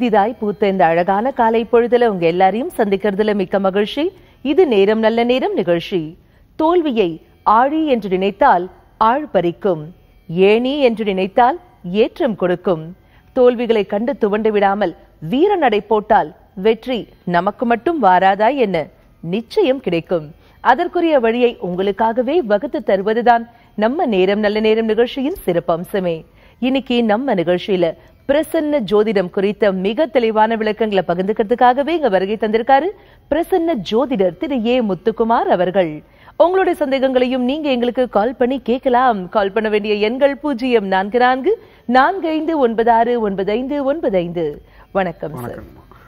புதிதாய் பூத்த இந்த அழகான காலை பொழுதுல உங்க எல்லாரையும் சந்திக்கிறதுல மிக்க மகிழ்ச்சி இது நேரம் நல்ல நேரம் நிகழ்ச்சி தோல்வியை ஆழி என்று நினைத்தால் ஆழ் பறிக்கும் ஏணி என்று நினைத்தால் ஏற்றம் கொடுக்கும் தோல்விகளை கண்டு துவண்டு விடாமல் வீர நடை போட்டால் வெற்றி நமக்கு மட்டும் வாராதா என்ன நிச்சயம் கிடைக்கும் அதற்குரிய வழியை உங்களுக்காகவே வகுத்து தருவதுதான் நம்ம நேரம் நல்ல நேரம் நிகழ்ச்சியின் சிறப்பம்சமே இன்னைக்கு நம்ம நிகழ்ச்சியில பிரசன்ன ஜோதிடம் குறித்த மிக தெளிவான விளக்கங்களை பகிர்ந்துக்கிறதுக்காகவே இங்க வருகை தந்திருக்காரு பிரசன்ன ஜோதிடர் திரு ஏ முத்துக்குமார் அவர்கள் உங்களுடைய சந்தேகங்களையும் நீங்க எங்களுக்கு கால் பண்ணி கேட்கலாம் கால் பண்ண வேண்டிய எண்கள் பூஜ்ஜியம் நான்கு நான்கு நான்கு ஐந்து ஒன்பது ஆறு ஒன்பது ஐந்து ஒன்பது ஐந்து வணக்கம் சார்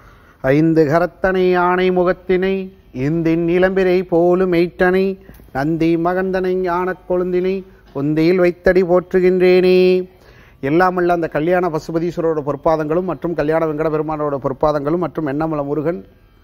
ஐந்து கரத்தனை ஆணை முகத்தினை இந்தின் இளம்பிரை போலும் எயிட்டனை நந்தி மகந்தனை ஞானக் கொழுந்தினை உந்தியில் வைத்தடி போற்றுகின்றேனே எல்லாமல்ல அந்த கல்யாண பசுபதீஸ்வரோட பொற்பாதங்களும் மற்றும் கல்யாண வெங்கட பெருமானோட பொற்பாதங்களும் மற்றும் எண்ணமல முருகன்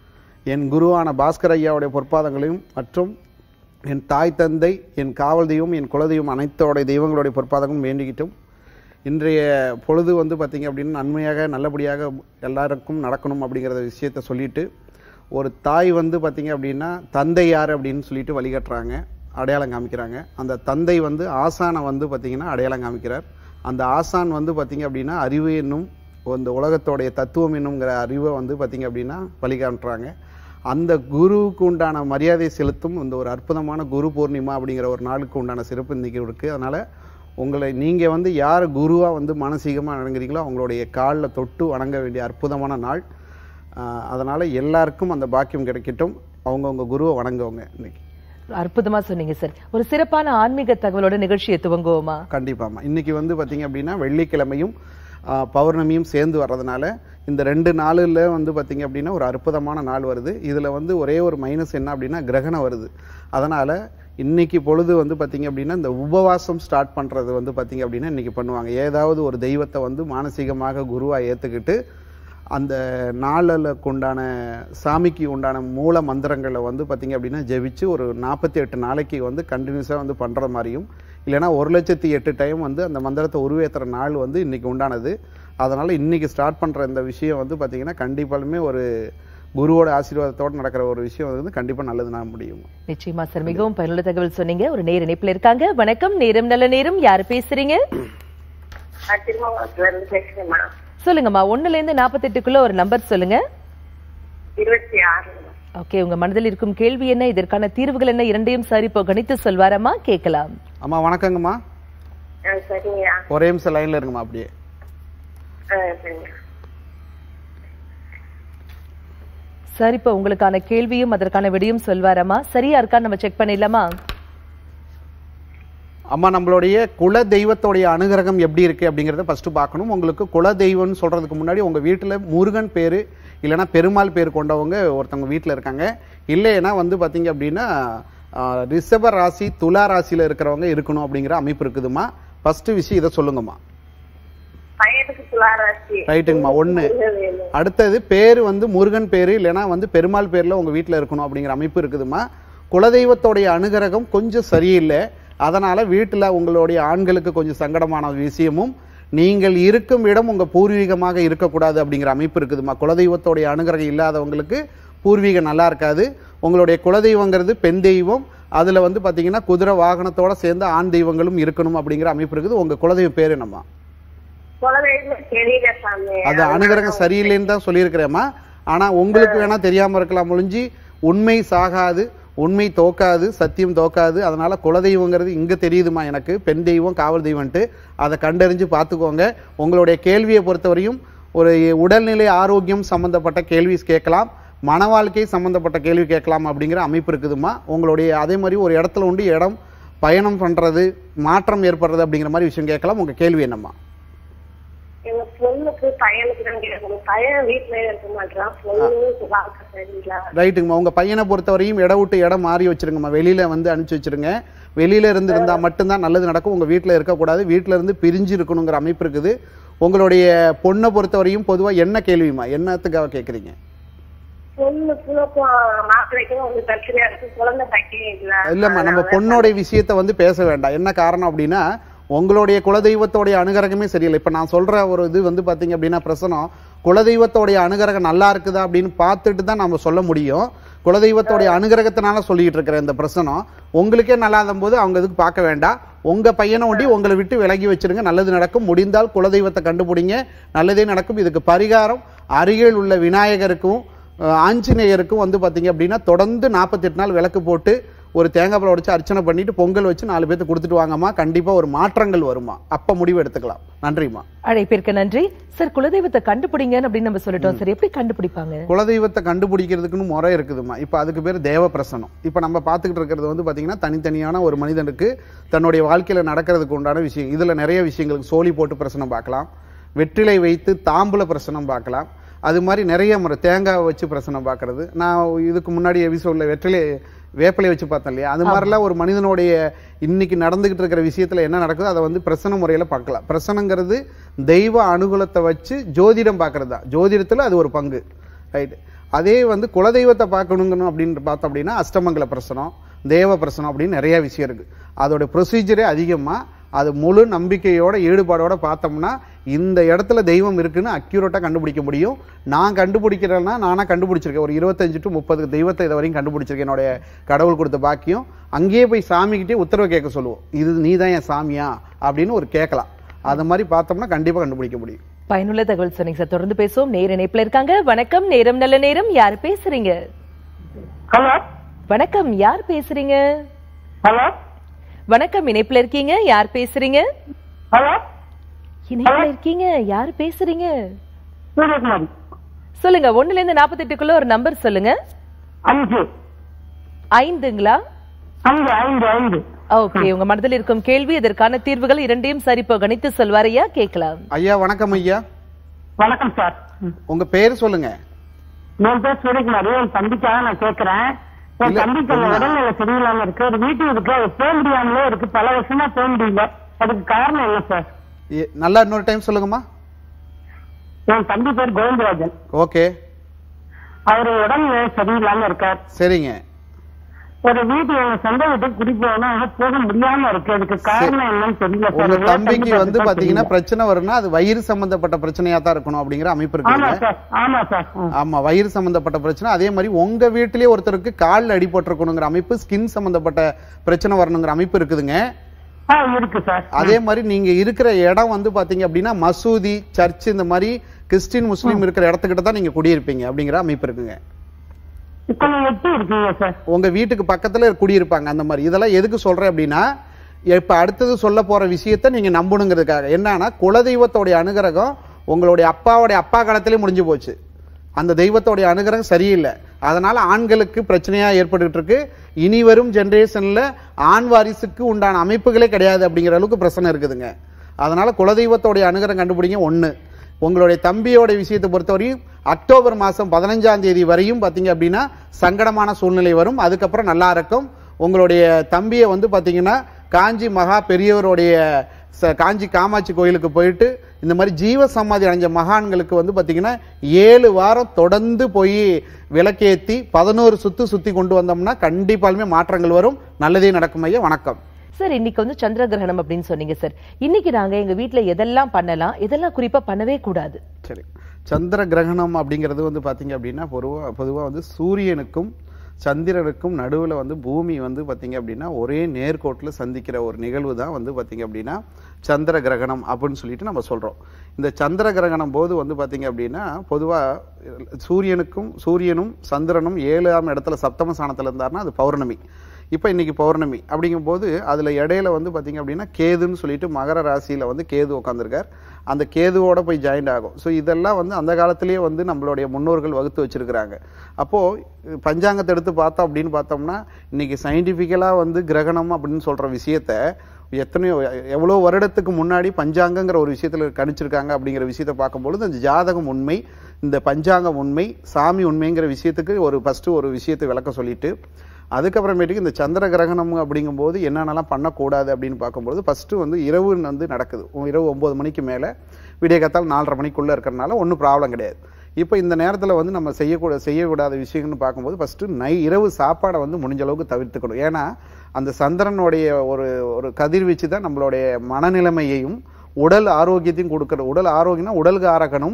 என் குருவான பாஸ்கர் ஐயாவுடைய பொற்பாதங்களையும் மற்றும் என் தாய் தந்தை என் காவல் தெய்வம் என் குலதெய்வம் அனைத்தோடைய தெய்வங்களுடைய பொற்பாதங்களும் வேண்டிக்கிட்டும் இன்றைய பொழுது வந்து பார்த்திங்க அப்படின்னு நன்மையாக நல்லபடியாக எல்லாருக்கும் நடக்கணும் அப்படிங்கிறத விஷயத்த சொல்லிட்டு ஒரு தாய் வந்து பார்த்திங்க அப்படின்னா தந்தை யார் அப்படின்னு சொல்லிட்டு வழிகாட்டுறாங்க அடையாளம் காமிக்கிறாங்க அந்த தந்தை வந்து ஆசானை வந்து பார்த்திங்கன்னா அடையாளம் காமிக்கிறார் அந்த ஆசான் வந்து பார்த்திங்க அப்படின்னா அறிவு என்னும் இந்த உலகத்தோடைய தத்துவம் என்னுங்கிற அறிவை வந்து பார்த்திங்க அப்படின்னா வழிகாட்டுறாங்க அந்த குருவுக்கு உண்டான மரியாதை செலுத்தும் இந்த ஒரு அற்புதமான குரு பூர்ணிமா அப்படிங்கிற ஒரு நாளுக்கு உண்டான சிறப்பு இன்னைக்கு இருக்குது அதனால் உங்களை நீங்கள் வந்து யார் குருவாக வந்து மானசீகமாக வணங்குறீங்களோ அவங்களுடைய காலில் தொட்டு வணங்க வேண்டிய அற்புதமான நாள் அதனால் எல்லாருக்கும் அந்த பாக்கியம் கிடைக்கட்டும் அவங்கவுங்க குருவை வணங்குவங்க இன்னைக்கு அற்புதமா சொன்னீங்க சார் ஒரு சிறப்பான ஆன்மீக தகவலோட நிகழ்ச்சியை துவங்குவோமா கண்டிப்பாம்மா இன்னைக்கு வந்து பார்த்தீங்க அப்படின்னா வெள்ளிக்கிழமையும் ஆ, பௌர்ணமியும் சேர்ந்து வர்றதுனால இந்த ரெண்டு நாளில் வந்து பார்த்தீங்க அப்படின்னா ஒரு அற்புதமான நாள் வருது இதில் வந்து ஒரே ஒரு மைனஸ் என்ன அப்படின்னா கிரகணம் வருது அதனால் இன்னைக்கு பொழுது வந்து பார்த்தீங்க அப்படின்னா இந்த உபவாசம் ஸ்டார்ட் பண்ணுறது வந்து பார்த்தீங்க அப்படின்னா இன்னைக்கு பண்ணுவாங்க ஏதாவது ஒரு தெய்வத்தை வந்து மானசீகமாக குருவாக ஏற்றுக்கிட்டு அந்த நாளில் உண்டான சாமிக்கு உண்டான மூல மந்திரங்களை வந்து பார்த்தீங்க அப்படின்னா ஜெபிச்சு ஒரு நாற்பத்தி எட்டு நாளைக்கு வந்து கண்டினியூஸாக வந்து பண்ணுற மாதிரியும் இல்லைன்னா ஒரு லட்சத்தி எட்டு டைம் வந்து அந்த மந்திரத்தை உருவேற்றுற நாள் வந்து இன்னைக்கு உண்டானது அதனால் இன்னைக்கு ஸ்டார்ட் பண்ணுற இந்த விஷயம் வந்து பார்த்தீங்கன்னா கண்டிப்பாலுமே ஒரு குருவோட ஆசீர்வாதத்தோடு நடக்கிற ஒரு விஷயம் வந்து கண்டிப்பாக நல்லது நான் முடியும் நிச்சயமா சார் மிகவும் பயனுள்ள தகவல் சொன்னீங்க ஒரு நேர இணைப்புல இருக்காங்க வணக்கம் நேரம் நல்ல நேரம் யாரு பேசுறீங்க நான் திருமங்கலத்துல இருந்து பேசுறேம்மா சொல்லுங்கம்மா ஒண்ணுல இருந்து நாற்பத்தெட்டுக்குள்ள ஒரு நம்பர் சொல்லுங்க இருபத்தி ஆறு ஓகே உங்க மனதில் இருக்கும் கேள்வி என்ன இதற்கான தீர்வுகள் என்ன இரண்டையும் சரி இப்போ கணித்து சொல்வாரம்மா கேட்கலாம் அம்மா வணக்கங்கம்மா ஆ, சரிங்கய்யா ஒரே நிமிஷம் லைனில் இருக்குமா அப்படியே ஆ, சரிங்க சார் இப்போ உங்களுக்கான கேள்வியும் அதற்கான விடையும் சொல்வாரம்மா சரியா இருக்கா நம்ம செக் பண்ணிடலாமா அம்மா நம்மளுடைய குல தெய்வத்தோடைய அனுகிரகம் எப்படி இருக்கு அப்படிங்கிறத ஃபர்ஸ்ட் பார்க்கணும் உங்களுக்கு குல தெய்வம்னு சொல்றதுக்கு முன்னாடி உங்க வீட்டில் முருகன் பேரு இல்லைன்னா பெருமாள் பேர் கொண்டவங்க ஒருத்தவங்க வீட்டில் இருக்காங்க இல்லைன்னா வந்து பார்த்தீங்க அப்படின்னா ஆஹ், ரிஷப ராசி துலா ராசியில் இருக்கிறவங்க இருக்கணும் அப்படிங்கிற அமைப்பு இருக்குதுமா ஃபர்ஸ்ட் விஷயம் இதை சொல்லுங்கம்மா பையனுக்கு துளாராசி ரைட்டுங்கம்மா ஒன்று அடுத்தது பேர் வந்து முருகன் பேர் இல்லைன்னா வந்து பெருமாள் பேரில் உங்கள் வீட்டில் இருக்கணும் அப்படிங்கிற அமைப்பு இருக்குதுமா குலதெய்வத்தோடைய அனுகிரகம் கொஞ்சம் சரியில்லை அதனால் வீட்டில் உங்களுடைய ஆண்களுக்கு கொஞ்சம் சங்கடமான விஷயமும் நீங்கள் இருக்கும் இடம் உங்கள் பூர்வீகமாக இருக்கக்கூடாது அப்படிங்கிற அமைப்பு இருக்குதுமா குலதெய்வத்தோடைய அனுகிரகம் இல்லாதவங்களுக்கு பூர்வீகம் நல்லா இருக்காது உங்களுடைய குலதெய்வங்கிறது பெண் தெய்வம் அதில் வந்து பார்த்தீங்கன்னா குதிரை வாகனத்தோட சேர்ந்து ஆண் தெய்வங்களும் இருக்கணும் அப்படிங்கிற அமைப்பு இருக்குது உங்கள் குலதெய்வம் பேர் என்னம்மா குலதெய்வம் தெரியல சாமி அது அனுகிரகம் சரியில்லைன்னு தான் சொல்லியிருக்கிறேம்மா ஆனா உங்களுக்கு வேணா தெரியாம இருக்கலாம் ஒழிஞ்சு உண்மை சாகாது உண்மை தோக்காது சத்தியம் தோக்காது அதனால குலதெய்வங்கிறது இங்க தெரியுதுமா எனக்கு பெண் தெய்வம் காவல் தெய்வம்ட்டு அதை கண்டறிஞ்சு பார்த்துக்கோங்க உங்களுடைய கேள்வியை பொறுத்தவரையும் ஒரு உடல்நிலை ஆரோக்கியம் சம்பந்தப்பட்ட கேள்வி கேட்கலாம் மன வாழ்க்கை சம்பந்தப்பட்ட கேள்வி கேட்கலாம் அப்படிங்கிற அமைப்பு இருக்குதுமா உங்களுடைய அதே மாதிரி ஒரு இடத்துல உண்டு இடம் பயணம் பண்றது மாற்றம் ஏற்படுறது அப்படிங்கிற மாதிரி விஷயம் கேட்கலாம் உங்க கேள்வி என்னம்மா எங்க பொண்ணுக்கு பையனுக்கு தான் கேட்கணும் பையன் வீட்டுல இருக்க மாட்டான் பொண்ணு வாழ்க்கை சரியில்லை ரைட்டுங்கம்மா உங்க பையனை பொறுத்தவரையும் இடம் விட்டு இடம் மாறி வச்சிருங்கம்மா வெளியில வந்து அனுப்பிச்சு வச்சிருங்க வெளியில இருந்து இருந்தா மட்டும்தான் நல்லது நடக்கும் உங்க வீட்டுல இருக்கக்கூடாது வீட்டுல இருந்து பிரிஞ்சு இருக்கணுங்கிற அமைப்பு இருக்குது உங்களுடைய பொண்ணை பொறுத்தவரையும் பொதுவா என்ன கேள்விமா என்னத்துக்காக கேக்குறீங்க பொண்ணுக்கும் மாப்பிள்ளைக்கும் வந்து பிரச்சனையா இருக்கு குழந்தை பையன் இல்ல இல்லம்மா நம்ம பொண்ணோடைய விஷயத்த வந்து பேச வேண்டாம் என்ன காரணம் அப்படின்னா உங்களுடைய குலதெய்வத்தோடைய அனுகிரகமே சரியில்லை இப்ப நான் சொல்ற ஒரு இது வந்து பாத்தீங்க அப்படின்னா பிரசனம் குலதெய்வத்தோடைய அனுகிரகம் நல்லா இருக்குதா அப்படின்னு பார்த்துட்டு தான் நம்ம சொல்ல முடியும் குலதெய்வத்தோடைய அனுகிரகத்தினால சொல்லிட்டு இருக்கிற இந்த பிரசனம் உங்களுக்கே நல்லா போது அவங்க இதுக்கு பார்க்க வேண்டாம் உங்க பையனை ஒண்டி உங்களை விட்டு விலகி வச்சிருங்க நல்லது நடக்கும் முடிந்தால் குலதெய்வத்தை கண்டுபிடிங்க நல்லதே நடக்கும் இதுக்கு பரிகாரம் அருகில் உள்ள விநாயகருக்கும் அஹ், ஆஞ்சநேயருக்கும் வந்து பாத்தீங்க அப்படின்னா தொடர்ந்து நாற்பத்தெட்டு நாள் விளக்கு போட்டு ஒரு தேங்காய் பழம் உடைச்சு அர்ச்சனை பண்ணிட்டு பொங்கல் வச்சு நாலு பேர்த்து கொடுத்துட்டு வாங்கம்மா கண்டிப்பா ஒரு மாற்றங்கள் வருமா அப்ப முடிவு எடுத்துக்கலாம் நன்றிம்மா அழைப்பிற்கு நன்றி சார் குலதெய்வத்தை கண்டுபிடிங்கன்னு அப்படின்னு நம்ம சொல்லிட்டோம் சார் எப்படி கண்டுபிடிப்பாங்க குலதெய்வத்தை கண்டுபிடிக்கிறதுக்குன்னு முறை இருக்குதுமா இப்போ அதுக்கு பேர் தேவ பிரசனம் இப்போ நம்ம பார்த்துக்கிட்டு இருக்கிறது வந்து பார்த்தீங்கன்னா தனித்தனியான ஒரு மனிதனுக்கு தன்னுடைய வாழ்க்கையில் நடக்கிறதுக்கு உண்டான விஷயம் இதில் நிறைய விஷயங்களுக்கு சோழி போட்டு பிரசனம் பார்க்கலாம் வெற்றிலை வைத்து தாம்பூல பிரசனம் பார்க்கலாம் அது மாதிரி நிறைய முறை தேங்காய் வச்சு பிரசனம் பார்க்கறது நான் இதுக்கு முன்னாடி எபிசோடில் வெற்றிலை வேப்பிலை வச்சு பார்த்தேன் இல்லையா அது மாதிரிலாம் ஒரு மனிதனுடைய இன்னைக்கு நடந்துகிட்டு இருக்கிற விஷயத்துல என்ன நடக்குதோ அதை வந்து பிரசன முறையில பார்க்கலாம் பிரசனங்கிறது தெய்வ அனுகூலத்தை வச்சு ஜோதிடம் பார்க்கறது தான் ஜோதிடத்துல அது ஒரு பங்கு ரைட் அதே வந்து குலதெய்வத்தை பார்க்கணுங்கணும் அப்படின்னு பார்த்தோம் அப்படின்னா அஷ்டமங்கல பிரசனம் தேவ பிரசனம் அப்படின்னு நிறைய விஷயம் இருக்கு அதோட ப்ரொசீஜரே அதிகமா அது முழு நம்பிக்கையோட ஈடுபாடோட பார்த்தோம்னா இந்த இடத்துல தெய்வம் இருக்குன்னு அக்யூரேட்டாக கண்டுபிடிக்க முடியும் நான் கண்டுபிடிக்கிறேன்னா நானா கண்டுபிடிச்சிருக்கேன் ஒரு இருபத்தஞ்சு டு முப்பது தெய்வத்தை இது வரைக்கும் கண்டுபிடிச்சிருக்கேன் என்னுடைய கடவுள் கொடுத்த பாக்கியம் அங்கேயே போய் சாமிக்கிட்டே உத்தரவு கேட்க சொல்லுவோம் இது நீ தான் என் சாமியா அப்படின்னு ஒரு கேட்கலாம் அது மாதிரி பார்த்தோம்னா கண்டிப்பாக கண்டுபிடிக்க முடியும் பயனுள்ள தகவல் சொன்னீங்க சார் தொடர்ந்து பேசுவோம் நேர இணைப்புல இருக்காங்க வணக்கம் நேரம் நல்ல நேரம் யார் பேசுறீங்க ஹலோ வணக்கம் யார் பேசுறீங்க ஹலோ வணக்கம் இணைப்புல இருக்கீங்க யார் பேசுறீங்க ஹலோ இணைப்புல இருக்கீங்க யார் பேசுறீங்க சூரியகுமாரி சொல்லுங்க ஒண்ணுல இருந்து நாற்பத்தெட்டுக்குள்ள ஒரு நம்பர் சொல்லுங்க அஞ்சு ஐந்துங்களா ஐந்து ஐந்து ஐந்து ஓகே உங்க மனதில் இருக்கும் கேள்வி இதற்கான தீர்வுகள் இரண்டையும் சரிப்போ கணித்து சொல்வாரையா கேட்கலாம் ஐயா வணக்கம் ஐயா வணக்கம் சார் ம். உங்க பேர் சொல்லுங்க என் பேர் சூரியகுமாரி என் தம்பிக்காக நான் கேட்கிறேன் என் இல்ல, தம்பிக்கு அந்த என்ன? உடல்நிலை சரியில்லாம இருக்கு ஒரு வீட்டுக்கு இருக்கு அது போக முடியாமலே இருக்கு பல வருஷமா போக முடியல அதுக்கு காரணம் என்ன சார் ஏ- நல்லா இன்னொரு டைம் சொல்லுங்கம்மா என் தம்பி பேர் கோவிந்தராஜன் ஓகே அவரு உடல்நிலை சரியில்லாம இருக்கார் சரிங்க ஒரு வீட்டு எங்க சொந்த வீட்டுக்கு குடி போனா போக முடியாம இருக்கு அதுக்கு காரணம் என்னன்னு தெரியல சார் உங்க ஒரே தம்பிக்கு தம்பி வந்து தான் பாத்தீங்கன்னா தெரியல. பிரச்சனை வரும்னா அது வயிறு சம்பந்தப்பட்ட பிரச்சனையா தான் இருக்கணும் அப்படிங்கிற அமைப்பு ஆமா இருக்குங்க சார் ஆமா சார் ம். ஆமா வயிறு சம்பந்தப்பட்ட பிரச்சனை அதே மாதிரி உங்க வீட்டிலேயே ஒருத்தருக்கு கால்ல அடிபட்டிருக்கணுங்கிற அமைப்பு ஸ்கின் சம்பந்தப்பட்ட பிரச்சனை வரணுங்கிற அமைப்பு இருக்குதுங்க ஆ இருக்கு சார் அதே மாதிரி நீங்க இருக்கிற இடம் வந்து பாத்தீங்க அப்படின்னா மசூதி சர்ச் இந்த மாதிரி கிறிஸ்டின் முஸ்லீம் இருக்கிற இடத்துக்கிட்ட தான் நீங்க குடியிருப்பீங்க அப்படிங்கிற அமைப்பு இருக்குங்க இப்ப நீங்க எப்படி இருக்கீங்க சார் உங்க வீட்டுக்கு பக்கத்துல குடியிருப்பாங்க அந்த மாதிரி இதெல்லாம் எதுக்கு சொல்றேன் அப்படின்னா இப்ப அடுத்தது சொல்ல போற விஷயத்த நீங்க நம்பணுங்கிறதுக்காக என்னன்னா குலதெய்வத்தோடைய அனுகிரகம் உங்களுடைய அப்பாவுடைய அப்பா காலத்திலே முடிஞ்சு போச்சு அந்த தெய்வத்தோடைய அனுகிரகம் சரியில்லை அதனால ஆண்களுக்கு பிரச்சனையா ஏற்பட்டுட்டு இருக்கு இனி வரும் ஜெனரேஷன்ல ஆண் வாரிசுக்கு உண்டான அமைப்புகளே கிடையாது அப்படிங்கிற அளவுக்கு பிரச்சனை இருக்குதுங்க அதனால குலதெய்வத்தோடைய அனுகிரகம் கண்டுபிடிங்க ஒண்ணு உங்களுடைய தம்பியோட விஷயத்தை பொறுத்தவரையும் அக்டோபர் மாசம் பதினஞ்சாம் தேதி வரையும் பாத்தீங்க அப்படின்னா சங்கடமான சூழ்நிலை வரும் அதுக்கப்புறம் நல்லா இருக்கும் உங்களுடைய தம்பியை வந்து பாத்தீங்கன்னா காஞ்சி மகா பெரியவருடைய ச- காஞ்சி காமாட்சி கோயிலுக்கு போயிட்டு இந்த மாதிரி ஜீவ சமாதி அடைஞ்ச மகான்களுக்கு வந்து பாத்தீங்கன்னா ஏழு வாரம் தொடர்ந்து போய் விளக்கேத்தி பதினோரு சுத்து சுத்தி கொண்டு வந்தோம்னா கண்டிப்பாலுமே மாற்றங்கள் வரும் நல்லதே நடக்கும் ஐயா வணக்கம் சார் இன்னைக்கு வந்து சந்திர கிரகணம் அப்படின்னு சொன்னீங்க சார் இன்னைக்கு நாங்க எங்க வீட்ல எதெல்லாம் பண்ணலாம் எதெல்லாம் குறிப்பா பண்ணவே கூடாது சரி சந்திர கிரகணம் அப்படிங்கிறது வந்து பாத்தீங்க அப்படின்னா பொதுவா பொதுவா வந்து சூரியனுக்கும் சந்திரனுக்கும் நடுவுல வந்து பூமி வந்து பாத்தீங்க அப்படின்னா ஒரே நேர்கோட்டில் சந்திக்கிற ஒரு நிகழ்வு தான் வந்து பாத்தீங்க அப்படின்னா சந்திர கிரகணம் அப்படின்னு சொல்லிட்டு நம்ம சொல்றோம் இந்த சந்திர கிரகணம் போது வந்து பாத்தீங்க அப்படின்னா பொதுவா சூரியனுக்கும் சூரியனும் சந்திரனும் ஏழாம் இடத்துல சப்தம ஸ்தானத்துல இருந்தாருன்னா அது பௌர்ணமி இப்போ இன்னைக்கு பௌர்ணமி அப்படிங்கும்போது அதுல இடையில வந்து பாத்தீங்க அப்படின்னா கேதுன்னு சொல்லிட்டு மகர ராசியில வந்து கேது உட்காந்துருக்கார் அந்த கேதுவோட போய் ஜாயிண்ட் ஆகும் ஸோ இதெல்லாம் வந்து அந்த காலத்திலேயே வந்து நம்மளுடைய முன்னோர்கள் வகுத்து வச்சிருக்கிறாங்க அப்போ பஞ்சாங்கத்தை எடுத்து பார்த்தோம் அப்படின்னு பார்த்தோம்னா இன்னைக்கு சயின்டிஃபிக்கலா வந்து கிரகணம் அப்படின்னு சொல்ற விஷயத்த எத்தனையோ எவ்வளோ வருடத்துக்கு முன்னாடி பஞ்சாங்கங்கிற ஒரு விஷயத்துல கணிச்சிருக்காங்க அப்படிங்கிற விஷயத்தை பார்க்கும்பொழுது அந்த ஜாதகம் உண்மை இந்த பஞ்சாங்கம் உண்மை சாமி உண்மைங்கிற விஷயத்துக்கு ஒரு ஃபர்ஸ்ட் ஒரு விஷயத்தை விளக்க சொல்லிட்டு அதுக்கப்புறமேட்டுக்கு இந்த சந்திர கிரகணம் அப்படிங்கும்போது என்னென்னலாம் பண்ணக்கூடாது அப்படின்னு பார்க்கும்போது ஃபர்ஸ்ட் வந்து இரவு வந்து நடக்குது இரவு ஒன்பது மணிக்கு மேலே விடிய காத்தால் நாலரை மணிக்குள்ள இருக்கிறனால ஒன்றும் ப்ராப்ளம் கிடையாது இப்போ இந்த நேரத்தில் வந்து நம்ம செய்யக்கூட செய்யக்கூடாத விஷயங்கள்னு பார்க்கும்போது ஃபர்ஸ்ட் நை இரவு சாப்பாடை வந்து முடிஞ்ச அளவுக்கு தவிர்த்துக்கணும் ஏன்னா அந்த சந்திரனுடைய ஒரு ஒரு கதிர்வீச்சு தான் நம்மளுடைய மனநிலைமையையும் உடல் ஆரோக்கியத்தையும் கொடுக்குற உடல் ஆரோக்கியம்னா உடலுக்கு ஆரோக்கணும்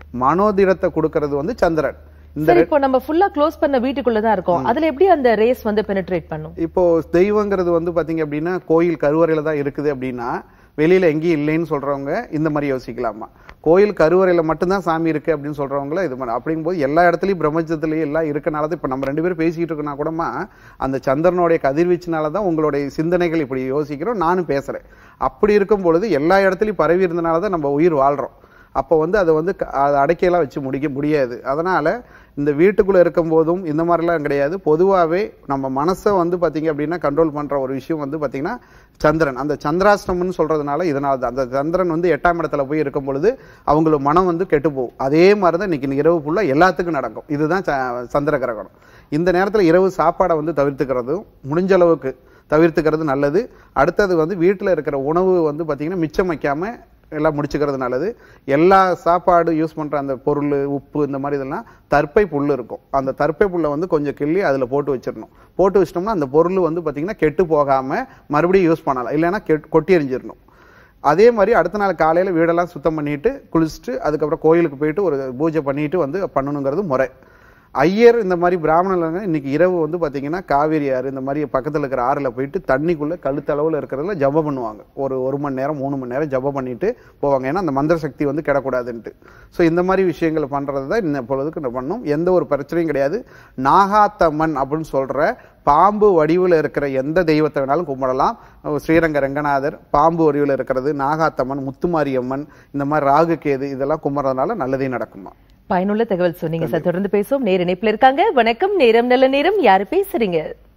மனோதிடத்தை கொடுக்கறது வந்து சந்திரன் இந்த சரி இப்போ நம்ம ஃபுல்லா க்ளோஸ் பண்ண வீட்டுக்குள்ள தான் இருக்கோம் அதுல எப்படி அந்த ரேஸ் வந்து பெனிட்ரேட் பண்ணும் இப்போ தெய்வங்கிறது வந்து பாத்தீங்க அப்படின்னா கோயில் கருவறையில தான் இருக்குது அப்படின்னா வெளியில எங்கேயும் இல்லைன்னு சொல்றவங்க இந்த மாதிரி யோசிக்கலாமா கோயில் கருவறையில மட்டும்தான் சாமி இருக்கு அப்படின்னு சொல்றவங்கள இது மாதிரி அப்படிங்கும்போது எல்லா இடத்துலயும் பிரபஞ்சத்திலயும் எல்லாம் இருக்கனால தான் இப்ப நம்ம ரெண்டு பேரும் பேசிக்கிட்டு இருக்கனா கூடமா அந்த சந்திரனுடைய கதிர்வீச்சுனால தான் உங்களுடைய சிந்தனைகள் இப்படி யோசிக்கிறோம் நானும் பேசுறேன் அப்படி இருக்கும் பொழுது எல்லா இடத்துலயும் பரவி இருந்தனால தான் நம்ம உயிர் வாழ்றோம் அப்போ வந்து அதை வந்து க- அதை அடக்கியெல்லாம் வச்சு முடிக்க முடியாது அதனால இந்த வீட்டுக்குள்ள இருக்கும் போதும் இந்த மாதிரிலாம் கிடையாது பொதுவாகவே நம்ம மனசை வந்து பாத்தீங்க அப்படின்னா கண்ட்ரோல் பண்ற ஒரு விஷயம் வந்து பாத்தீங்கன்னா சந்திரன் அந்த சந்திராஷ்டமம்னு சொல்றதுனால இதனால தான் அந்த சந்திரன் வந்து எட்டாம் இடத்துல போய் இருக்கும் பொழுது அவங்களோட மனம் வந்து கெட்டு போகும் அதே மாதிரி தான் இன்னைக்கு இரவு ஃபுல்லா எல்லாத்துக்கும் நடக்கும் இதுதான் ச- சந்திர கிரகணம் இந்த நேரத்துல இரவு சாப்பாடை வந்து தவிர்த்துக்கிறதும் முடிஞ்ச அளவுக்கு தவிர்த்துக்கிறது நல்லது அடுத்தது வந்து வீட்டில் இருக்கிற உணவு வந்து பார்த்தீங்கன்னா மிச்சம் வைக்காம எல்லாம் முடிச்சுக்கிறது நல்லது எல்லா சாப்பாடு யூஸ் பண்ற அந்த பொருள் உப்பு இந்த மாதிரி இதெல்லாம் தர்ப்பை புல் இருக்கும் அந்த தர்ப்பை புல்லை வந்து கொஞ்சம் கிள்ளி அதில் போட்டு வச்சிடணும் போட்டு வச்சிட்டோம்னா அந்த பொருள் வந்து பார்த்தீங்கன்னா கெட்டு போகாம மறுபடியும் யூஸ் பண்ணலாம் இல்லைன்னா கெட் கொட்டி எறிஞ்சிடணும் அதே மாதிரி அடுத்த நாள் காலையில் வீடெல்லாம் சுத்தம் பண்ணிட்டு குளிச்சுட்டு அதுக்கப்புறம் கோயிலுக்கு போயிட்டு ஒரு பூஜை பண்ணிட்டு வந்து பண்ணணுங்கிறது முறை ஐயர் இந்த மாதிரி பிராமணர்கள் இன்னைக்கு இரவு வந்து பாத்தீங்கன்னா காவேரி ஆறு இந்த மாதிரி பக்கத்துல இருக்கிற ஆறுல போயிட்டு தண்ணிக்குள்ள கழுத்தளவுல இருக்கிறதுல ஜபம் பண்ணுவாங்க ஒரு ஒரு மணி நேரம் மூணு மணி நேரம் ஜபம் பண்ணிட்டு போவாங்க ஏன்னா அந்த மந்திர சக்தி வந்து கிடக்கூடாதுன்ட்டு ஸோ இந்த மாதிரி விஷயங்களை பண்றது தான் இந்த பொழுதுக்கு நம்ம பண்ணோம் எந்த ஒரு பிரச்சனையும் கிடையாது நாகாத்தம்மன் அப்படின்னு சொல்ற பாம்பு வடிவில் இருக்கிற எந்த தெய்வத்தை வேணாலும் கும்பிடலாம் ஸ்ரீரங்க ரங்கநாதர் பாம்பு வடிவில் இருக்கிறது நாகாத்தம்மன் முத்துமாரியம்மன் இந்த மாதிரி ராகு கேது இதெல்லாம் கும்பிட்றதுனால நல்லதே நடக்குமா பயனுள்ள தகவல் சொன்னீங்க சார் தொடர்ந்து பேசுவோம் நேர இணைப்புல இருக்காங்க வணக்கம் நேரம் நல்ல நேரம் யாரு பேசுறீங்க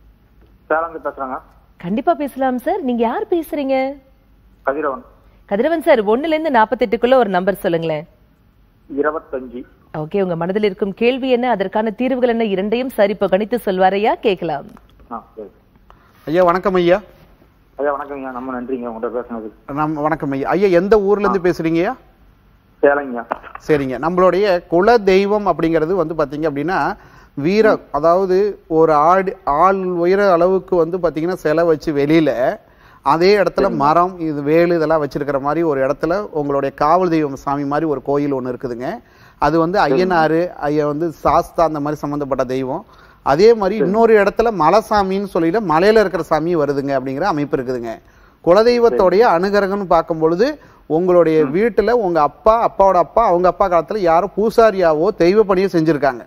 சேலந்து பேசுறேங்க கண்டிப்பா பேசலாம் சார் நீங்க யார் பேசுறீங்க கதிரவன் கதிரவன் சார் ஒண்ணுல இருந்து நாற்பத்தெட்டுக்குள்ள ஒரு நம்பர் சொல்லுங்களேன் இருபத்தஞ்சு ஓகே உங்க மனதில் இருக்கும் கேள்வி என்ன அதற்கான தீர்வுகள் என்ன இரண்டையும் சரி இப்போ கணித்து சொல்வாரையா கேட்கலாம் ஆ சரி ஐயா வணக்கம் ஐயா ஐயா வணக்கங்க ரொம்ப நன்றிங்க உங்கள்கிட்ட பேசுனது நம்ம வணக்கம் ஐயா ஐயா எந்த ஊர்ல இருந்து பேசுறீங்கய்யா சேலைங்க சரிங்க நம்மளுடைய குல தெய்வம் அப்படிங்கிறது வந்து பாத்தீங்க அப்படின்னா வீர அதாவது ஒரு ஆடு ஆள் உயர அளவுக்கு வந்து பாத்தீங்கன்னா சிலை வச்சு வெளியில அதே இடத்துல மரம் இது வேலு இதெல்லாம் வச்சிருக்கிற மாதிரி ஒரு இடத்துல உங்களுடைய காவல் தெய்வம் சாமி மாதிரி ஒரு கோயில் ஒன்று இருக்குதுங்க அது வந்து ஐயனாரு ஐயா வந்து சாஸ்தா அந்த மாதிரி சம்பந்தப்பட்ட தெய்வம் அதே மாதிரி இன்னொரு இடத்துல மலைசாமின்னு சொல்லிட்டு மலையில இருக்கிற சாமி வருதுங்க அப்படிங்கிற அமைப்பு இருக்குதுங்க குலதெய்வத்தோடைய அனுகிரகம்னு பார்க்கும் பொழுது உங்களுடைய வீட்டுல உங்க அப்பா அப்பாவோட அப்பா அவங்க அப்பா காலத்துல யாரோ பூசாரியாவோ தெய்வ பணியோ செஞ்சிருக்காங்க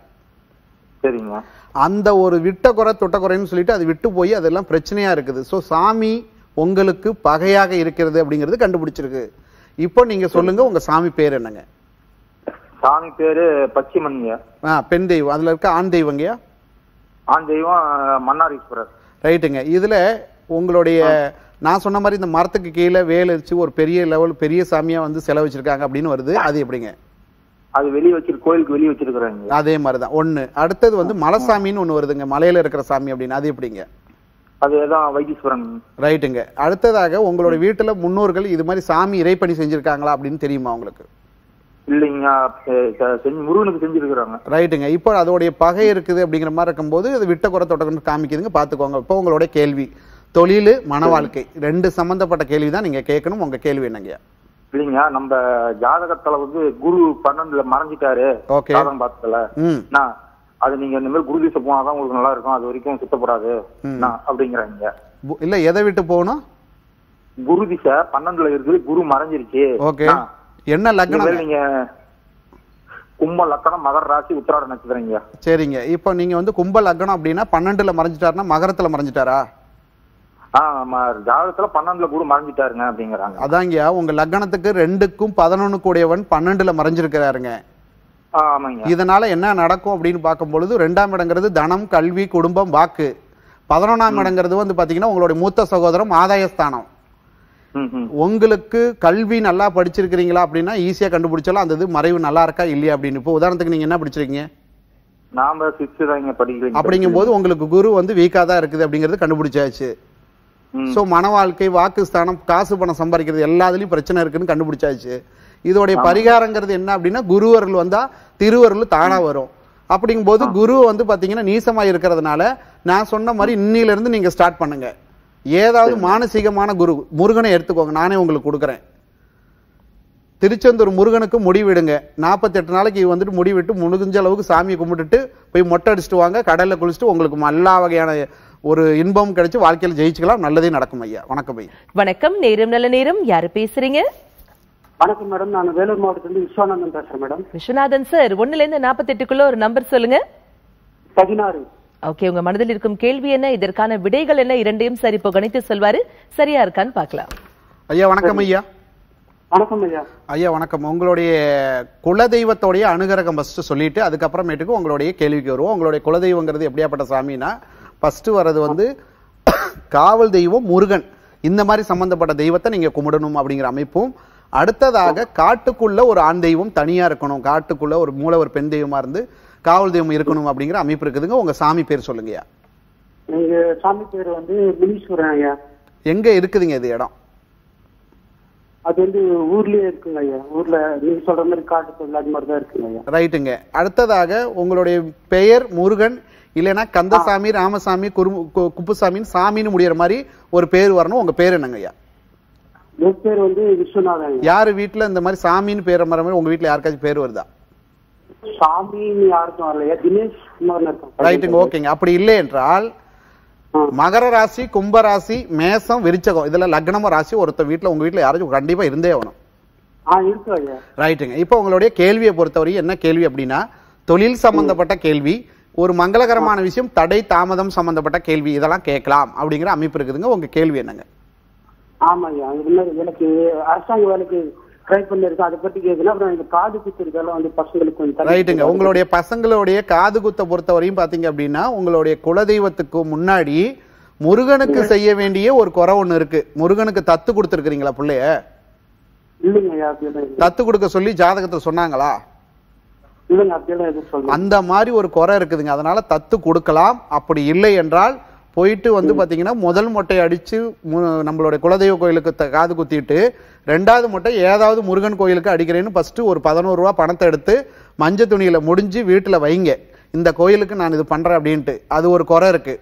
சரிங்க அந்த ஒரு விட்ட குறை தொட்ட குறைன்னு சொல்லிட்டு அது விட்டு போய் அதெல்லாம் பிரச்சனையா இருக்குது ஸோ சாமி உங்களுக்கு பகையாக இருக்கிறது அப்படிங்கிறது கண்டுபிடிச்சிருக்கு இப்போ நீங்க சொல்லுங்க உங்க சாமி பேர் என்னங்க சாமி பேரு பச்சிமன்ங்க ஆ பெண் தெய்வம் அதுல இருக்க ஆண் தெய்வங்கயா ஆண் தெய்வம் மன்னாரீஸ்வரர் ரைட்டுங்க இதுல உங்களுடைய நான் சொன்ன மாதிரி இந்த மரத்துக்கு கீழே வேல் வச்சு ஒரு பெரிய லெவல் பெரிய சாமியா வந்து செலவு வச்சிருக்காங்க அப்படின்னு வருது அது எப்படிங்க அது வெளியே வச்சிரு கோயிலுக்கு வெளியே வச்சிருக்கிறாங்க அதே மாதிரி தான் ஒன்று அடுத்தது வந்து மலைசாமின்னு ஒன்று வருதுங்க மலையில இருக்கிற சாமி அப்படின்னு அது எப்படிங்க அது தான் வைத்தீஸ்வரன் ரைட்டுங்க அடுத்ததாக உங்களோட வீட்டுல முன்னோர்கள் இது மாதிரி சாமி இறைப்பணி செஞ்சிருக்காங்களா அப்படின்னு தெரியுமா உங்களுக்கு இல்லைங்க செ- செ- செஞ்சு முருகனுக்கு செஞ்சிருக்கிறாங்க ரைட்டுங்க இப்போ அதோடைய பகை இருக்குது அப்படிங்கிற மாதிரி இருக்கும்போது அது விட்ட குறை தொட்டக்குன்னு காமிக்குதுங்க பார்த்துக்கோங்க இப்போ உங்களோட கேள்வி தொழில் மன வாழ்க்கை ரெண்டு சம்பந்தப்பட்ட கேள்வி தான் நீங்க கேட்கணும் உங்க கேள்வி என்னங்கய்யா இல்லைங்க நம்ம ஜாதகத்துல வந்து குரு பன்னெண்டுல மறைஞ்சிட்டாரு Okay. ஜாதகம் பார்த்ததுல ம் நான் அது நீங்க இந்த மாதிரி குரு திசை போனாதான் உங்களுக்கு நல்லா இருக்கும் அது வரைக்கும் சுத்தப்படாது ம். நான் அப்படிங்கிறாங்க பு- இல்ல எதை விட்டு போகணும் குரு திசை பன்னெண்டுல இருக்குது குரு மறைஞ்சிருச்சு ஓகே நான் என்ன இந்த லக்னம் மாதிரி நீங்க கும்ப லக்கணம் மகர ராசி உத்திராட நட்சத்திரங்க சரிங்க இப்போ நீங்க வந்து கும்ப லக்னம் அப்படின்னா பன்னெண்டுல மறைஞ்சிட்டாருன்னா மகரத்துல மறைஞ்சிட்டாரா ஆ ஆமா, ஜாதகத்துல பன்னெண்டுல குரு மறைஞ்சிட்டாருங்க அப்படிங்கிறாங்க அதாங்கய்யா உங்க லக்னத்துக்கு ரெண்டுக்கும் பதினொன்னு கூடியவன் பன்னெண்டுல மறைஞ்சிருக்கிறாருங்க ஆ, ஆமாங்க இதனால என்ன நடக்கும் அப்படின்னு பார்க்கும் பொழுது ரெண்டாம் இடங்கிறது தனம் கல்வி குடும்பம் வாக்கு பதினொன்றாம் இடங்கிறது வந்து பாத்தீங்கன்னா உங்களுடைய மூத்த சகோதரம் ஆதாயஸ்தானம் ம், ம். உங்களுக்கு கல்வி நல்லா படிச்சிருக்கிறீங்களா அப்படின்னா ஈஸியா கண்டுபிடிச்சாலும் அந்த இது மறைவு நல்லா இருக்கா இல்லையா அப்படின்னு இப்போ உதாரணத்துக்கு நீங்க என்ன படிச்சிருக்கீங்க நாம சிக்ஸ்த் தான் இங்க படிக்கிறீங்க அப்படிங்கும்போது உங்களுக்கு குரு வந்து வீக்கா தான் இருக்குது அப்படிங்கிறது கண்டுபிடிச்சாச்சு ம். சோ மன வாழ்க்கை வாக்குஸ்தானம் காசு பணம் சம்பாதிக்கிறது எல்லாத்துலயும் பிரச்சனை இருக்குன்னு கண்டுபிடிச்சாச்சு இதோடைய பரிகாரங்கிறது என்ன அப்படின்னா குருவருள் வந்தா திருவருள் தானா வரும் அப்படிங்கும்போது குரு வந்து பாத்தீங்கன்னா நீசமா இருக்கிறதுனால நான் சொன்ன மாதிரி இன்னில இருந்து நீங்க ஸ்டார்ட் பண்ணுங்க ஏதாவது மானசீகமான குரு முருகனை எடுத்துக்கோங்க நானே உங்களுக்கு கொடுக்குறேன் திருச்செந்தூர் முருகனுக்கு முடிவிடுங்க நாற்பத்தெட்டு நாளைக்கு வந்துட்டு முடிவிட்டு முடிஞ்ச அளவுக்கு சாமியை கும்பிட்டுட்டு போய் மொட்டை அடிச்சுட்டு வாங்க கடல்ல குளிச்சுட்டு உங்களுக்கு எல்லா வகையான ஒரு இன்பம் கிடைச்சு வாழ்க்கையில ஜெயிச்சுக்கலாம் நல்லதே நடக்கும் ஐயா வணக்கம் ஐயா வணக்கம் நேரம் நல்ல நேரம் யாரு பேசுறீங்க வணக்கம் மேடம் நான் வேலூர் மாவட்டத்திலிருந்து விஸ்வநாதன் பேசுறேன் மேடம் விஸ்வநாதன் சார் ஒண்ணுல இருந்து நாற்பத்தெட்டுக்குள்ள ஒரு நம்பர் சொல்லுங்க பதினாறு ஓகே உங்க மனதில் இருக்கும் கேள்வி என்ன இதற்கான விடைகள் என்ன இரண்டையும் சரி இப்போ கணித்து சொல்வாரு சரியா இருக்கான்னு பார்க்கலாம் ஐயா வணக்கம் ஐயா வணக்கம் ஐயா ஐயா வணக்கம் உங்களுடைய குலதெய்வத்தோடைய அனுகிரகம் ஃபர்ஸ்ட் சொல்லிட்டு அதுக்கப்புறமேட்டுக்கு உங்களுடைய கேள்விக்கு வருவோம் உங்களுடைய குலதெய்வங்கிறது எப்படியாப்பட்ட சாமினா ஃபர்ஸ்ட் வர்றது வந்து காவல் தெய்வம் முருகன் இந்த மாதிரி சம்பந்தப்பட்ட தெய்வத்தை நீங்க கும்பிடணும் அப்படிங்கிற அமைப்பும் அடுத்ததாக காட்டுக்குள்ள ஒரு ஆண் தெய்வம் தனியா இருக்கணும் காட்டுக்குள்ள ஒரு மூல ஒரு பெண் தெய்வமா இருந்து காவல் தெய்வம் இருக்கணும் அப்படிங்கிற அமைப்பு இருக்குதுங்க உங்க சாமி பேர் சொல்லுங்கய்யா எங்க சாமி பேர் வந்து முனீஸ்வரன் ஐயா எங்க இருக்குதுங்க இது இடம் அது வந்து ஊர்லயே இருக்குங்க ஐயா ஊர்ல நீங்க சொல்ற மாதிரி காட்டு தொழில் அது மாதிரி தான் இருக்குங்க ஐயா ரைட்டுங்க அடுத்ததாக உங்களுடைய பெயர் முருகன் இல்லைன்னா கந்தசாமி ராமசாமி குரு கு- குப்புசாமின்னு சாமின்னு முடியிற மாதிரி ஒரு பேர் வரணும் உங்க பேர் என்னங்க ஐயா என் பேர் வந்து விஸ்வநாதன் ஐயா யாரு வீட்டுல இந்த மாதிரி சாமின்னு பேர் வர மாதிரி உங்க வீட்டுல யாருக்காச்சும் பேர் வருதா சாமின்னு யாருக்கும் வரலையா தினேஷ் குமார்னு இருக்கான் ரைட்டுங்க ஓகேங்க அப்படி இல்லை என்றால் ஆ. மகர ராசி கும்ப ராசி மேசம் விருச்சகம் இதுல லக்னம ராசி ஒருத்தர் வீட்டுல உங்க வீட்டுல யாராச்சும் கண்டிப்பா இருந்தே ஆகணும் ஆ இருக்கு ஐயா ரைட்டுங்க இப்போ உங்களுடைய கேள்வியை பொறுத்தவரை என்ன கேள்வி அப்படின்னா தொழில் சம்பந்தப்பட்ட கேள்வி ஒரு மங்களகரமான விஷயம் தடை தாமதம் சம்பந்தப்பட்ட கேள்வி இதெல்லாம் கேட்கலாம் அப்படிங்கிற அமைப்பு இருக்குதுங்க உங்க கேள்வி என்னங்க ஆமா ஐயா இது மாதிரி எனக்கு அரசாங்க வேலைக்கு ட்ரை பண்ணிருக்கேன் அதை பத்தி கேட்கணும் அப்புறம் எனக்கு காது குத்துறதெல்லாம் வந்து பசங்களுக்கு கொஞ்சம் தள்ளி ரைட்டுங்க உங்களுடைய பசங்களுடைய காது குத்த பொறுத்தவரையும் பாத்தீங்க அப்படின்னா உங்களுடைய குலதெய்வத்துக்கு முன்னாடி முருகனுக்கு செய்ய வேண்டிய ஒரு குறை ஒண்ணு இருக்கு முருகனுக்கு தத்து கொடுத்துருக்கீங்களா பிள்ளைய இல்லைங்க ஐயா அப்படியெல்லாம் இல்லை. தத்து கொடுக்க சொல்லி ஜாதகத்தை சொன்னாங்களா இல்லைங்க அப்படியெல்லாம் எதுவும் சொல்லுங்க அந்த மாதிரி ஒரு குறை இருக்குதுங்க அதனால தத்து கொடுக்கலாம் அப்படி இல்லை என்றால் போயிட்டு வந்து பாத்தீங்கன்னா முதல் மொட்டை அடிச்சு மு- நம்மளுடைய குலதெய்வ கோயிலுக்கு த- காது குத்திட்டு ரெண்டாவது மொட்டை ஏதாவது முருகன் கோயிலுக்கு அடிக்கிறேன்னு ஃபர்ஸ்ட் ஒரு பதினோரு ரூபா பணத்தை எடுத்து மஞ்சள் துணியில முடிஞ்சு வீட்டுல வைங்க இந்த கோயிலுக்கு நான் இது பண்றேன் அப்படின்ட்டு அது ஒரு குறை இருக்கு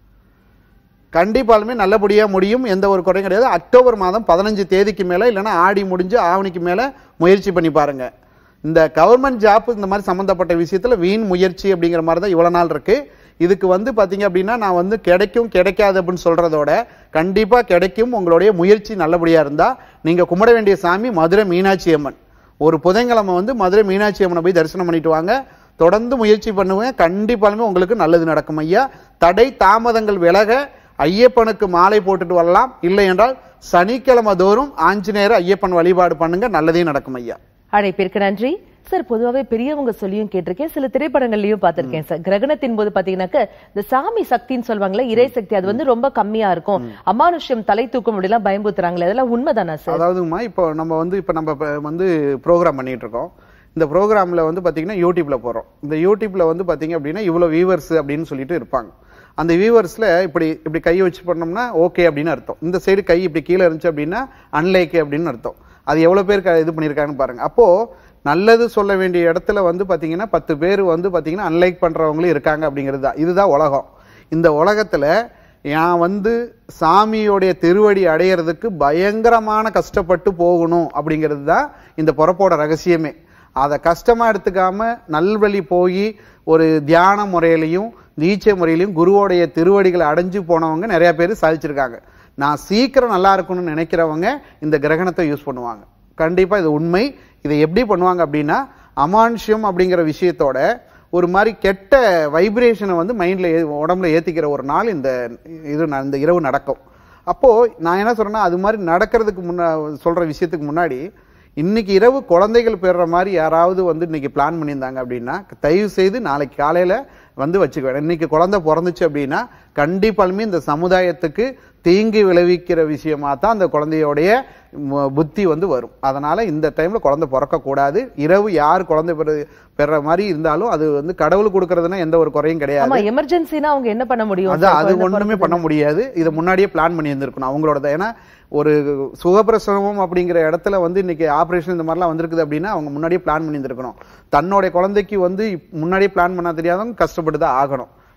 கண்டிப்பாலுமே நல்லபடியா முடியும் எந்த ஒரு குறையும் கிடையாது அக்டோபர் மாதம் பதினஞ்சு தேதிக்கு மேல இல்லைன்னா ஆடி முடிஞ்சு ஆவணிக்கு மேல முயற்சி பண்ணி பாருங்க இந்த கவர்மெண்ட் ஜாப் இந்த மாதிரி சம்பந்தப்பட்ட விஷயத்துல வீண் முயற்சி அப்படிங்கிற மாதிரி தான் இவ்வளவு நாள் இருக்கு இதுக்கு வந்து பாத்தீங்க அப்படின்னா நான் வந்து கிடைக்கும் கிடைக்காது அப்படின்னு சொல்றதோட கண்டிப்பா கிடைக்கும் உங்களுடைய முயற்சி நல்லபடியா இருந்தா நீங்க கும்பிட வேண்டிய சாமி மதுரை மீனாட்சி அம்மன் ஒரு புதன்கிழமை வந்து மதுரை மீனாட்சி அம்மனை போய் தரிசனம் பண்ணிட்டு வாங்க தொடர்ந்து முயற்சி பண்ணுவேன் கண்டிப்பாலுமே உங்களுக்கு நல்லது நடக்கும் ஐயா தடை தாமதங்கள் விலக ஐயப்பனுக்கு மாலை போட்டுட்டு வரலாம் இல்லை என்றால் சனிக்கிழமை தோறும் ஆஞ்சநேயர் ஐயப்பன் வழிபாடு பண்ணுங்க நல்லதே நடக்கும் ஐயா அழைப்பிற்கு நன்றி சார் பொதுவாவே பெரியவங்க சொல்லியும் கேட்டிருக்கேன் சில திரைப்படங்கள்லயும் பார்த்திருக்கேன் சார் கிரகணத்தின் போது பாத்தீங்கன்னாக்க இந்த சாமி சக்தின்னு சொல்லுவாங்கல்ல இறை சக்தி அது வந்து ரொம்ப கம்மியா இருக்கும் அமானுஷ்யம் தலை தூக்கும் அப்படிலாம் பயம்புத்துறாங்களே அதெல்லாம் உண்மைதானா சார் அதாவதுமா இப்போ நம்ம வந்து இப்போ நம்ம இப்ப வந்து ப்ரோக்ராம் பண்ணிட்டு இருக்கோம் இந்த ப்ரோக்ராம்ல வந்து பாத்தீங்கன்னா யூடியூப்ல போறோம் இந்த யூடியூப்ல வந்து பாத்தீங்க அப்படின்னா இவ்வளவு வியூவர்ஸ் அப்படின்னு சொல்லிட்டு இருப்பாங்க அந்த வியூவர்ஸ்ல இப்படி இப்படி கை வச்சு பண்ணோம்னா ஓகே அப்படின்னு அர்த்தம் இந்த சைடு கை இப்படி கீழே இருந்துச்சு அப்படின்னா அன்லைக் அப்படின்னு அர்த்தம் அது எவ்வளவு பேர் க- இது பண்ணியிருக்காங்கன்னு பாருங்க அப்போ நல்லது சொல்ல வேண்டிய இடத்துல வந்து பாத்தீங்கன்னா பத்து பேர் வந்து பாத்தீங்கன்னா அன்லைக் பண்றவங்களும் இருக்காங்க அப்படிங்கிறது தான் இதுதான் உலகம் இந்த உலகத்துல நான் வந்து சாமியோடைய திருவடி அடையிறதுக்கு பயங்கரமான கஷ்டப்பட்டு போகணும் அப்படிங்கிறது தான் இந்த பொறப்போட ரகசியமே அதை கஷ்டமா எடுத்துக்காம நல்வழி போய் ஒரு தியான முறையிலையும் தீட்சை முறையிலையும் குருவோடைய திருவடிகளை அடைஞ்சு போனவங்க நிறைய பேர் சாதிச்சிருக்காங்க நான் சீக்கிரம் நல்லா இருக்கணும்னு நினைக்கிறவங்க இந்த கிரகணத்தை யூஸ் பண்ணுவாங்க கண்டிப்பா இது உண்மை இதை எப்படி பண்ணுவாங்க அப்படின்னா அமானுஷ்யம் அப்படிங்கிற விஷயத்தோட ஒரு மாதிரி கெட்ட வைப்ரேஷனை வந்து மைண்ட்ல உடம்புல ஏத்திக்கிற ஒரு நாள் இந்த இது ந- இந்த இரவு நடக்கும் அப்போ நான் என்ன சொல்றேன்னா அது மாதிரி நடக்கிறதுக்கு முன்னா சொல்ற விஷயத்துக்கு முன்னாடி இன்னைக்கு இரவு குழந்தைகள் பெறுற மாதிரி யாராவது வந்து இன்னைக்கு பிளான் பண்ணியிருந்தாங்க அப்படின்னா தயவு செய்து நாளைக்கு காலையில வந்து வச்சுக்குவேன் இன்னைக்கு குழந்தை பிறந்துச்சு அப்படின்னா கண்டிப்பாலுமே இந்த சமுதாயத்துக்கு தீங்கு விளைவிக்கிற விஷயமா தான் அந்த குழந்தையோடைய ம- புத்தி வந்து வரும் அதனால இந்த டைம்ல குழந்தை பிறக்க கூடாது இரவு யார் குழந்தை பெற பெற மாதிரி இருந்தாலும் அது வந்து கடவுள் கொடுக்கறதுன்னா எந்த ஒரு குறையும் கிடையாது ஆமா எமர்ஜென்சினா அவங்க என்ன பண்ண முடியும் அது சார்? அது குழந்தை ஒண்ணுமே பண்ண முடியாது இதை முன்னாடியே பிளான் பண்ணி இருந்திருக்கணும் அவங்களோட ஏன்னா ஒரு சுகப்பிரசவம் அப்படிங்கிற இடத்துல வந்து இன்னைக்கு ஆபரேஷன் இந்த மாதிரிலாம் வந்திருக்குது அப்படின்னா அவங்க முன்னாடியே பிளான் பண்ணி இருந்திருக்கணும் தன்னுடைய குழந்தைக்கு வந்து இப்- முன்னாடியே பிளான் பண்ண தெரியாதவங்க கஷ்டப்பட்டு தான் ஆகணும்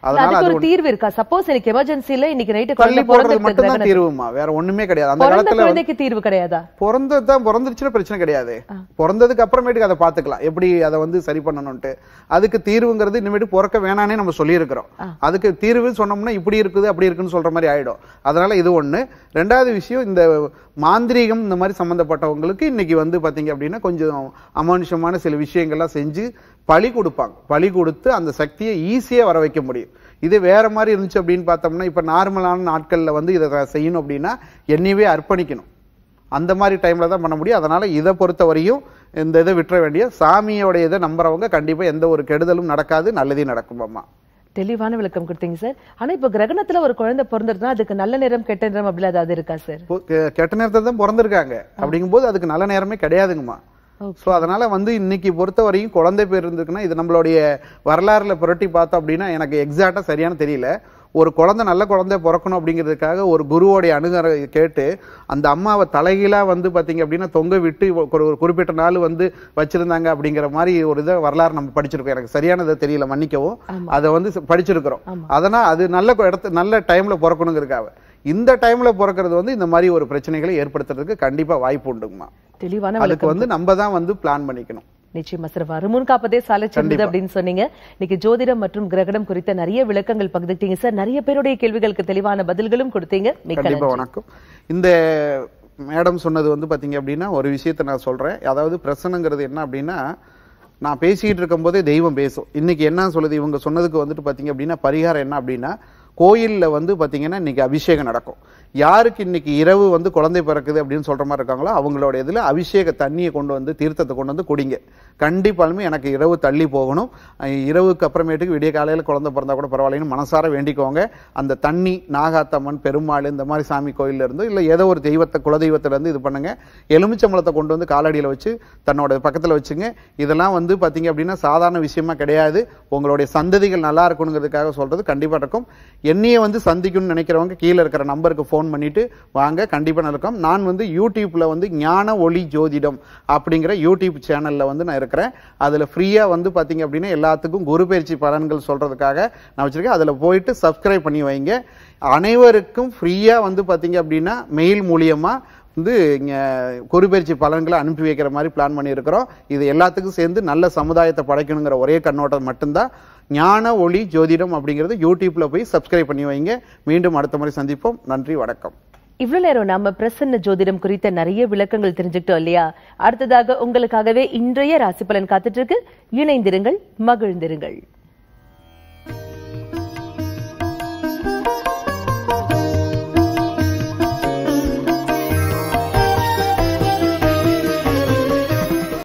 அதனால அதுக்கு அது ஒரு தீர்வு இருக்கா சப்போஸ் எனக்கு எமர்ஜென்சில இன்னைக்கு நைட்டு தள்ளி குழந்தை போடுறது பிறந்திருக்கு மட்டும்தான் கிரகணத்துக்கு. தீர்வுமா வேற ஒண்ணுமே கிடையாது அந்த பிறந்த காலத்துல வந்து- குழந்தைக்கு தீர்வு கிடையாதா பிறந்தது தான் பிறந்துருச்சுன்னா பிரச்சனை கிடையாது பிறந்ததுக்கு அப்புறமேட்டுக்கு அதை பார்த்துக்கலாம் எப்படி அதை வந்து சரி பண்ணணும்ட்டு அதுக்கு தீர்வுங்கிறது இனிமேட்டு பிறக்க வேணானே நம்ம சொல்லியிருக்கிறோம் அதுக்கு தீர்வு சொன்னோம்னா இப்படி இருக்குது அப்படி இருக்குன்னு சொல்ற மாதிரி ஆயிடும் அதனால இது ஒண்ணு ரெண்டாவது விஷயம் இந்த மாந்திரீகம் இந்த மாதிரி சம்பந்தப்பட்டவங்களுக்கு இன்னைக்கு வந்து பாத்தீங்க அப்படின்னா கொஞ்சம் அமானுஷமான சில விஷயங்கள்லாம் செஞ்சு பழி கொடுப்பாங்க பழி கொடுத்து அந்த சக்தியை ஈஸியா வர வைக்க முடியும் இது வேற மாதிரி இருந்துச்சு அப்படின்னு பார்த்தோம்னா இப்ப நார்மலான நாட்கள்ல வந்து இதை செய்யணும் அப்படின்னா என்னையவே அர்ப்பணிக்கணும் அந்த மாதிரி டைம்ல தான் பண்ண முடியும் அதனால இதை பொறுத்த வரையும் இந்த இதை விட்டுற வேண்டிய சாமியோட இதை நம்புறவங்க கண்டிப்பா எந்த ஒரு கெடுதலும் நடக்காது நல்லதே நடக்கும் அம்மா தெளிவான விளக்கம் கொடுத்தீங்க சார் ஆனா இப்ப கிரகணத்துல ஒரு குழந்தை பிறந்திருந்தா அதுக்கு நல்ல நேரம் கெட்ட நேரம் அப்படி ஏதாவது இருக்கா சார் இப்போ கெ- கெட்ட நேரத்தில் தான் பிறந்திருக்காங்க அப்படிங்கும்போது அதுக்கு நல்ல நேரமே கிடையாதுங்கம்மா ஸோ அதனால வந்து இன்னைக்கு பொறுத்த வரையும் குழந்தை பேர் இருந்திருக்குன்னா இது நம்மளுடைய வரலாறுல புரட்டி பார்த்தோம் அப்படின்னா எனக்கு எக்ஸாக்டா சரியான தெரியல ஒரு குழந்தை நல்ல குழந்தை பிறக்கணும் அப்படிங்கிறதுக்காக ஒரு குருவோடைய அணுகரை கேட்டு அந்த அம்மாவை தலைகீழா வந்து பாத்தீங்க அப்படின்னா தொங்க விட்டு ஒரு ஒரு குறிப்பிட்ட நாள் வந்து வச்சிருந்தாங்க அப்படிங்கிற மாதிரி ஒரு இதை வரலாறு நம்ம படிச்சிருக்கோம் எனக்கு சரியானது தெரியல மன்னிக்கவும் அதை வந்து ச- படிச்சிருக்கிறோம் அதனால் அது நல்ல இடத்து நல்ல டைம்ல பிறக்கணுங்கிறதுக்காக இந்த டைம்ல பிறக்கிறது வந்து இந்த மாதிரி ஒரு பிரச்சனைகளை ஏற்படுத்துறதுக்கு கண்டிப்பா வாய்ப்பு உண்டுங்கம்மா தெளிவான அதுக்கு விளக்கம் வந்து நம்ம தான் வந்து பிளான் பண்ணிக்கணும் நிச்சயமா சார் வருமுன் காப்பதே சாலை சிறந்தது அப்படின்னு சொன்னீங்க இன்னைக்கு ஜோதிடம் மற்றும் கிரகணம் குறித்த நிறைய விளக்கங்கள் பகிர்ந்துட்டீங்க சார் நிறைய பேருடைய கேள்விகளுக்கு தெளிவான பதில்களும் கொடுத்தீங்க மிக்க கண்டிப்பா நன்றி வணக்கம் இந்த மேடம் சொன்னது வந்து பாத்தீங்க அப்படின்னா ஒரு விஷயத்தை நான் சொல்றேன் அதாவது பிரச்சனைங்கிறது என்ன அப்படின்னா நான் பேசிக்கிட்டு இருக்கும்போதே தெய்வம் பேசும் இன்னைக்கு என்ன சொல்லுது இவங்க சொன்னதுக்கு வந்துட்டு பாத்தீங்க அப்படின்னா பரிகாரம் என்ன அப்படின்னா கோயில்ல வந்து பாத்தீங்கன்னா இன்னைக்கு அபிஷேகம் நடக்கும் யாருக்கு இன்னைக்கு இரவு வந்து குழந்தை பிறக்குது அப்படின்னு சொல்ற மாதிரி இருக்காங்களோ அவங்களோட இதுல அபிஷேக தண்ணியை கொண்டு வந்து தீர்த்தத்தை கொண்டு வந்து குடிங்க கண்டிப்பாலுமே எனக்கு இரவு தள்ளி போகணும் அஹ் இரவுக்கு அப்புறமேட்டுக்கு விடிய காலையில குழந்தை பிறந்தா கூட பரவாயில்லைன்னு மனசார வேண்டிக்கோங்க அந்த தண்ணி நாகாத்தம்மன் பெருமாள் இந்த மாதிரி சாமி கோயில்ல இருந்து இல்ல ஏதோ ஒரு தெய்வத்தை குலதெய்வத்துல இருந்து இது பண்ணுங்க எலுமிச்சம்பழத்தை கொண்டு வந்து காலடியில வச்சு தன்னோட பக்கத்துல வச்சுங்க இதெல்லாம் வந்து பாத்தீங்க அப்படின்னா சாதாரண விஷயமா கிடையாது உங்களுடைய சந்ததிகள் நல்லா இருக்கணுங்கிறதுக்காக சொல்றது கண்டிப்பா இருக்கும் என்னைய வந்து சந்திக்கணும்னு நினைக்கிறவங்க கீழே இருக்கிற நம்பருக்கு ஃபோன் பண்ணிட்டு வாங்க கண்டிப்பா நடக்கும் நான் வந்து யூடியூப்ல வந்து ஞான ஒளி ஜோதிடம் அப்படிங்கிற யூடியூப் சேனல்ல வந்து நான் இருக்கிறேன் அதுல ஃப்ரீயா வந்து பாத்தீங்க அப்படின்னா எல்லாத்துக்கும் குரு பயிற்சி பலன்கள் சொல்றதுக்காக நான் வச்சிருக்கேன் அதுல போயிட்டு சப்ஸ்கிரைப் பண்ணி வைங்க அனைவருக்கும் ஃப்ரீயா வந்து பாத்தீங்க அப்படின்னா மெயில் மூலியமா வந்து இங்க குருபெயர்ச்சி பலன்களை அனுப்பி வைக்கிற மாதிரி பிளான் பண்ணியிருக்கிறோம் இது எல்லாத்துக்கும் சேர்ந்து நல்ல சமுதாயத்தை படைக்கணுங்கிற ஒரே கண்ணோட்டம் மட்டும்தான் ஞான ஒளி ஜோதிடம் அப்படிங்கிறது யூடியூப்ல போய் சப்ஸ்கிரைப் பண்ணி வைங்க மீண்டும் அடுத்த முறை சந்திப்போம் நன்றி வணக்கம் இவ்வளவு நேரம் நாம பிரசன்ன ஜோதிடம் குறித்த நிறைய விளக்கங்கள் தெரிஞ்சுக்கிட்டோம் இல்லையா அடுத்ததாக உங்களுக்காகவே இன்றைய ராசி பலன் காத்துட்டு இருக்கு இணைந்திருங்கள் மகிழ்ந்திருங்கள்